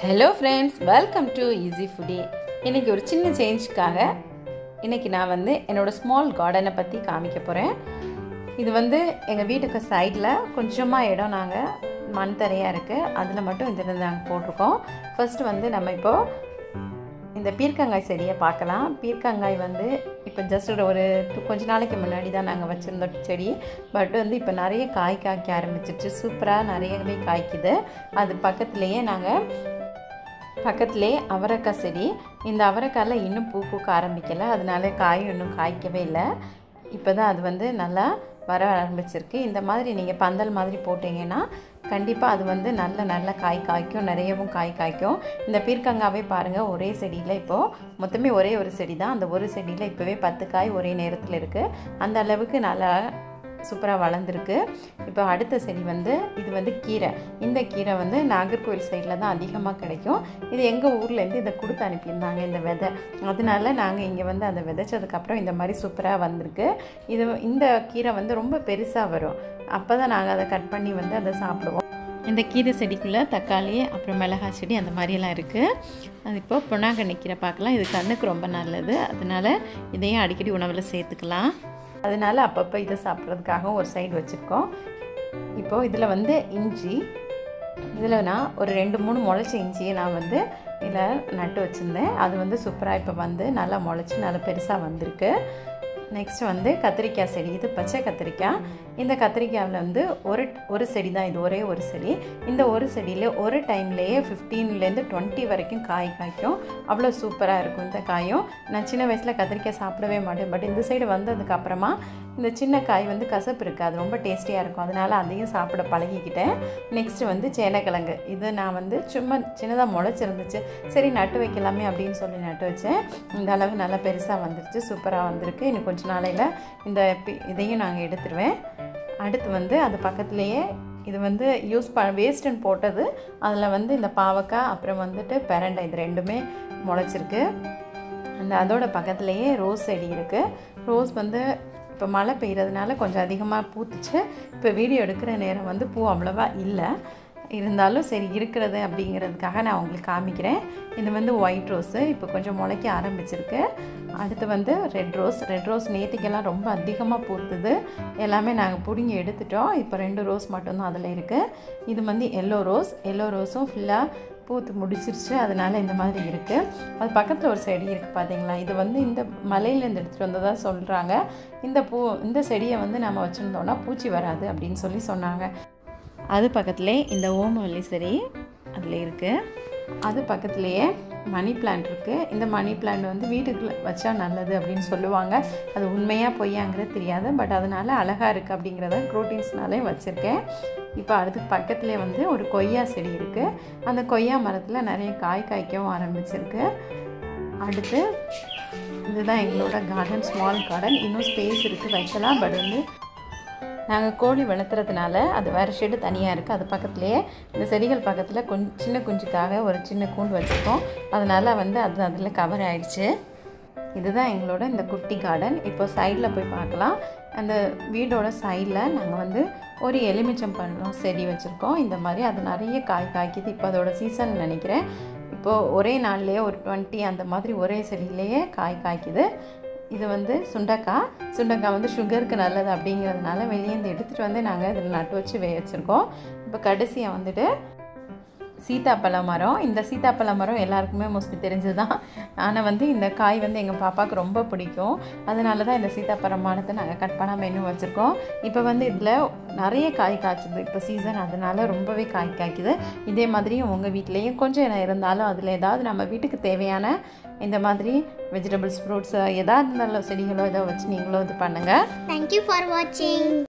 Hello friends welcome to easy foodie இன்றைக்கி ஒரு சின்ன சேஞ்சுக்காக இன்றைக்கி நான் வந்து என்னோடய ஸ்மால் கார்டனை பற்றி காமிக்க போகிறேன் இது வந்து எங்கள் வீட்டுக்கு சைடில் கொஞ்சமாக இடம் நாங்கள் மண் தரையாக இருக்குது அதில் மட்டும் இந்த நாங்கள் போட்டிருக்கோம் ஃபர்ஸ்ட் வந்து நம்ம இப்போது இந்த பீர்க்கங்காய் செடியை பார்க்கலாம் பீர்க்கங்காய் வந்து இப்போ ஜஸ்ட் ஒரு two- கொஞ்ச நாளைக்கு முன்னாடி தான் நாங்கள் வச்சுருந்தோம் செடி பட் வந்து இப்போ நிறைய காய் காய்க்க ஆரம்பிச்சிருச்சு சூப்பராக நிறையவே காய்க்குது அது பக்கத்துலேயே நாங்கள் பக்கத்துலேயே அவரைக்காய் செடி இந்த அவரைக்காயில் இன்னும் பூ பூக்க ஆரம்பிக்கலை அதனால காயும் இன்னும் காய்க்கவே இல்லை இப்போ தான் அது வந்து நல்லா வர ஆரம்பிச்சிருக்கு இந்த மாதிரி நீங்கள் பந்தல் மாதிரி போட்டிங்கன்னா கண்டிப்பாக அது வந்து நல்ல நல்ல காய் காய்க்கும் நிறையவும் காய் காய்க்கும் இந்த பீர்க்கங்காவே பாருங்கள் ஒரே செடியில் இப்போது மொத்தமே ஒரே ஒரு செடி தான் அந்த ஒரு செடியில் இப்போவே பத்து காய் ஒரே நேரத்தில் இருக்குது அந்த அளவுக்கு நல்லா சூப்பராக வளர்ந்துருக்கு இப்போ அடுத்த செடி வந்து இது வந்து கீரை இந்த கீரை வந்து நாகர்கோவில் சைடில் தான் அதிகமாக கிடைக்கும் இது எங்கள் ஊர்லேருந்து இதை கொடுத்து அனுப்பியிருந்தாங்க இந்த விதை அதனால நாங்கள் இங்கே வந்து அதை விதைச்சதுக்கப்புறம் இந்த மாதிரி சூப்பராக வந்திருக்கு இது இந்த கீரை வந்து ரொம்ப பெருசாக வரும் அப்போ தான் நாங்கள் அதை கட் பண்ணி வந்து அதை சாப்பிடுவோம் இந்த கீரை செடிக்குள்ளே தக்காளி அப்புறம் மிளகாய் செடி அந்த மாதிரியெல்லாம் இருக்குது அது இப்போ பொன்னாங்கண்ணி கீரை பார்க்கலாம் இது கண்ணுக்கு ரொம்ப நல்லது அதனால் இதையும் அடிக்கடி உணவில் சேர்த்துக்கலாம் அதனால அப்பப்போ இதை சாப்பிட்றதுக்காக ஒரு சைடு வச்சுருக்கோம் இப்போது இதில் வந்து இஞ்சி இதில் நான் ஒரு ரெண்டு மூணு முளைச்ச இஞ்சியை நான் வந்து இதில் நட்டு வச்சுருந்தேன் அது வந்து சூப்பராக இப்போ வந்து நல்லா முளைச்சி நல்லா பெருசாக வந்திருக்கு நெக்ஸ்ட் வந்து கத்திரிக்காய் செடி இது பச்சை கத்திரிக்காய் இந்த கத்திரிக்காயில் வந்து ஒரு ஒரு செடி தான் இது ஒரே ஒரு செடி இந்த ஒரு செடியில் ஒரு டைம்லேயே ஃபிஃப்டீன்லேருந்து டுவெண்ட்டி வரைக்கும் காய் காய்க்கும் அவ்வளோ சூப்பராக இருக்கும் இந்த காயும் நான் சின்ன வயசில் கத்திரிக்காய் சாப்பிடவே மாட்டேன் பட் இந்த சைடு வந்ததுக்கு அப்புறமா இந்த சின்ன காய் வந்து கசப்பு இருக்குது அது ரொம்ப டேஸ்டியாக இருக்கும் அதனால் அதையும் சாப்பிட பழகிக்கிட்டேன் நெக்ஸ்ட்டு வந்து சேனக்கிழங்கு இது நான் வந்து சும்மா சின்னதாக முளைச்சிருந்துச்சு சரி நட்டு வைக்கலாமே அப்படின்னு சொல்லி நட்டு வச்சேன் இந்த அளவு நல்லா பெருசாக வந்துருச்சு சூப்பராக வந்திருக்கு இன்னும் கொஞ்ச நாளையில் இந்த பி- இதையும் நாங்கள் எடுத்துருவேன் அடுத்து வந்து அது பக்கத்துலேயே இது வந்து யூஸ் ப வேஸ்ட்டுன்னு போட்டது அதில் வந்து இந்த பாவக்காய் அப்புறம் வந்துட்டு பெரண்டை இது ரெண்டுமே முளைச்சிருக்கு அந்த அதோட பக்கத்துலேயே ரோஸ் செடி இருக்குது ரோஸ் வந்து இப்போ மழை பெய்யறதுனால கொஞ்சம் அதிகமாக பூத்துச்சு இப்போ வீடியோ எடுக்கிற நேரம் வந்து பூ அவ்வளோவா இல்லை இருந்தாலும் சரி இருக்கிறது அப்படிங்கிறதுக்காக நான் உங்களுக்கு காமிக்கிறேன் இது வந்து ஒயிட் ரோஸு இப்போ கொஞ்சம் முளைக்க ஆரம்பிச்சிருக்கு அடுத்து வந்து ரெட் ரோஸ் ரெட் ரோஸ் நேத்திக்கெல்லாம் ரொம்ப அதிகமாக பூத்துது எல்லாமே நாங்கள் பிடுங்கி எடுத்துட்டோம் இப்போ ரெண்டு ரோஸ் மட்டும்தான் அதில் இருக்குது இது வந்து எல்லோ ரோஸ் எல்லோ ரோஸும் ஃபுல்லாக பூத்து முடிச்சிருச்சு அதனால இந்த மாதிரி இருக்குது அது பக்கத்தில் ஒரு செடி இருக்குது பார்த்தீங்களா இது வந்து இந்த மலையிலேருந்து எடுத்துகிட்டு வந்ததாக சொல்கிறாங்க இந்த பூ இந்த செடியை வந்து நம்ம வச்சுருந்தோன்னா பூச்சி வராது அப்படின்னு சொல்லி சொன்னாங்க அது பக்கத்துலேயே இந்த ஓமவல்லி செடி அதில் இருக்குது அது பக்கத்துலேயே மணி பிளான்ட் இருக்குது இந்த மணி பிளான்ட் வந்து வீட்டுக்குள்ள வச்சா நல்லது அப்படின்னு சொல்லுவாங்க அது உண்மையாக பொய்யாங்கிறது தெரியாது பட் அதனால் அழகாக இருக்குது அப்படிங்கிறத க்ரோட்டீன்ஸ்னாலே வச்சுருக்கேன் இப்போ அடுத்து பக்கத்துலேயே வந்து ஒரு கொய்யா செடி இருக்குது அந்த கொய்யா மரத்தில் நிறைய காய் காய்க்கவும் ஆரம்பிச்சிருக்கு அடுத்து இதுதான் எங்களோட கார்டன் ஸ்மால் கார்டன் இன்னும் ஸ்பேஸ் இருக்குது வைக்கலாம் பட் வந்து நாங்கள் கோழி வளர்த்துறதுனால அது வேறு ஷெட்டு தனியாக இருக்குது அது பக்கத்துலேயே இந்த செடிகள் பக்கத்தில் கொஞ்சம் சின்ன குஞ்சுக்காக ஒரு சின்ன கூண்டு வச்சுருக்கோம் அதனால் வந்து அது அதில் கவர் ஆயிடுச்சு இதுதான் எங்களோட இந்த குட்டி கார்டன் இப்போ சைடில் போய் பார்க்கலாம் அந்த வீடோட சைடில் நாங்கள் வந்து ஒரு எலுமிச்சம் பழம் செடி வச்சுருக்கோம் இந்த மாதிரி அது நிறைய காய் காய்க்குது இப்போ அதோட சீசன் நினைக்கிறேன் இப்போது ஒரே நாள்லேயே ஒரு டுவெண்ட்டி அந்த மாதிரி ஒரே செடியிலேயே காய் காய்க்குது இது வந்து சுண்டக்காய் சுண்டக்காய் வந்து சுகருக்கு நல்லது அப்படிங்கிறதுனால வெளியேந்து எடுத்துகிட்டு வந்து நாங்கள் இதில் நட்டு வச்சு வே வச்சுருக்கோம் இப்போ கடைசியாக வந்துட்டு சீத்தாப்பழ மரம் இந்த சீத்தாப்பழ மரம் எல்லாருக்குமே மோஸ்ட்லி தெரிஞ்சது தான் ஆனால் வந்து இந்த காய் வந்து எங்கள் பாப்பாவுக்கு ரொம்ப பிடிக்கும் அதனால தான் இந்த சீத்தாப்பழ மரத்தை நாங்கள் கட் பண்ணாமல் இன்னும் வச்சுருக்கோம் இப்போ வந்து இதில் நிறைய காய் காய்ச்சுது இப்போ சீசன் அதனால ரொம்பவே காய் காய்க்குது இதே மாதிரியும் உங்கள் வீட்லேயும் கொஞ்சம் இடம் இருந்தாலும் அதில் ஏதாவது நம்ம வீட்டுக்கு தேவையான இந்த மாதிரி வெஜிடபிள்ஸ் ஃப்ரூட்ஸ் எதாவது இருந்தாலும் செடிகளோ ஏதோ வச்சு நீங்களும் இது பண்ணுங்கள் Thank you for watching.